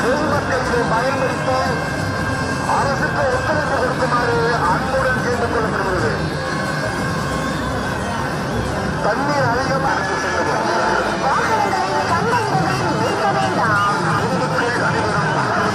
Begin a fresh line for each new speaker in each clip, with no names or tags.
பொதுமக்கள் இதை பயன்படுத்தி அரசுக்கு ஒத்துழைப்பு கொடுக்குமாறு அன்புடன் கேட்டுக் கொள்ளப்படுகிறது தண்ணீர் அதிகம் அரசு செல்வது
வாகனங்களை கண்ட இடங்களில் நிறுத்த வேண்டாம்
பொதுமக்கள் அனைவரும்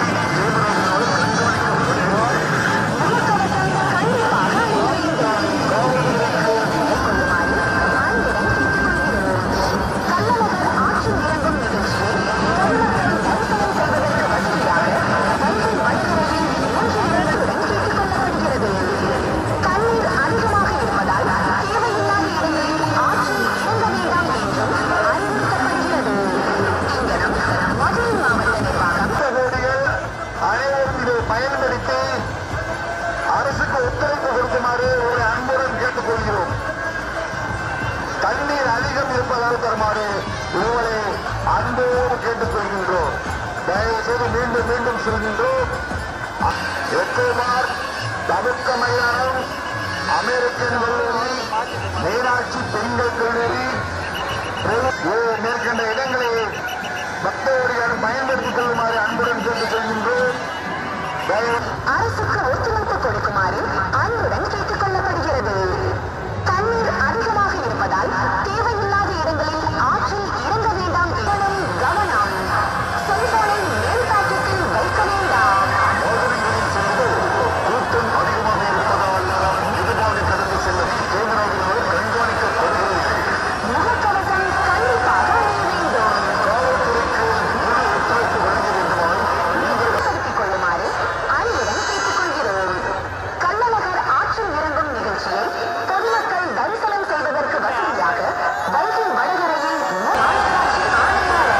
முகக்கவசம் கண்டிப்பாக அணிய வேண்டும் கொள்ளுமாறு அன்புடன் கேட்டுக்கொள்கிறோம் கள்ளழகர் ஆற்றில் இறங்கும் நிகழ்ச்சியில் பொதுமக்கள் தரிசனம் செய்வதற்கு வசதியாக வைகை வடகரையில் மூன்று இடங்களுடன் கேட்டுக்கொள்ளப்படுகிறது தண்ணீர் அதிகமாக இருப்பதால் தேவையில்லாத இடங்களில் ஆற்றில் இறங்க வேண்டாம் என்றும் அறிவுறுத்தப்படுகிறது இங்கனம் மதுரை மாவட்ட நிர்வாகம்
கோடிகள் அனைவரும் இதை பயன்படுத்தி அரசுக்கு ஒத்துழைப்பு கொடுக்குமாறு ஒரு அன்புடன் கேட்டுக்கொள்கிறோம் தண்ணீர் அதிகம் இருப்பதால் தருமாறு உங்களை அன்போடு கேட்டுக்கொள்கின்றோம் தயவு செய்து மீண்டும் மீண்டும் சொல்கின்றோம் எக்கோபார் தவிர்க்க மைதானம் அமெரிக்கன் கல்லூரி மீனாட்சி பெண்கள் கல்லூரி ஏ- மேற்கண்ட இடங்களை பக்தர்கள் பயன்படுத்திக் கொள்ளுமாறு அன்புடன் கேட்டுக் கொள்கின்றோம் தயவு
அரசுக்கு ஒத்துழைப்பு கொடுக்குமாறு அன்புடன் கேட்டுக் கொள்ளப்படுகிறது தண்ணீர் அதிகமாக இருப்பதால் தேவையில்லாத இடங்களில் ஆற்றில் இறங்க வேண்டாம் எனும் கவனம் செல்போனை மேல் பாக்கெட்டில் வைக்க வேண்டாம்
மோதல்களில் சென்று கூட்டம் அதிகமாக இருப்பதால் இதுபாடு கடந்து செல்ல கேமராவினால் கண்காணிக்கப்படுகிறது
முகக்கவசம் கண்டிப்பாக அணிய வேண்டும்
காவல்துறைக்கு முழு ஒத்துழைப்பு வழங்க வேண்டுமாய் நீங்கள்
பயன்படுத்திக் கொள்ளுமாறு அன்புடன் கேட்டுக்கொள்கிறோம் கள்ளழகர் ஆற்றில் இறங்கும் நிகழ்ச்சியில் பொதுமக்கள் தரிசனம் செய்வதற்கு வசதியாக வைகை வடகரையில் மாநகராட்சி ஆணையாளர்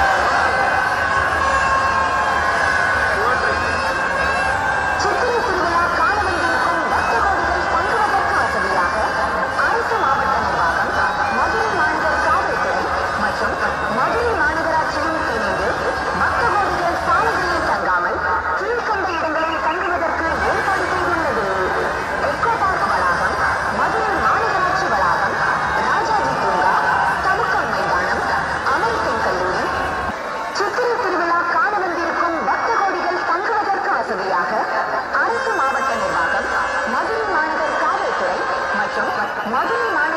சித்திரை திருவிழா காண வந்திருக்கும் பக்த கோடிகள் தங்குவதற்கு வசதியாக அரசு மாவட்ட நிர்வாகம் மதுரை மாநகர் காவல்துறை மற்றும் மதுரை மாநகராட்சியும் இணைந்து பக்த கோடிகள் சாலைகளில் தங்காமல் கீழ்கண்ட இடங்களில் தங்குவதற்கு ஏற்பாடு செய்துள்ளது எக்கோ பார்க் வளாகம் மதுரை மாநகராட்சி வளாகம் ராஜாஜி பூங்கா தமுக்கம் மைதானம் அமெரிக்கன் கல்லூரி சித்திரை திருவிழா காண வந்திருக்கும் பக்த கோடிகள் தங்குவதற்கு வசதியாக அரசு மாவட்ட நிர்வாகம் மதுரை மாநகர் காவல்துறை மற்றும் மதுரை மாநகர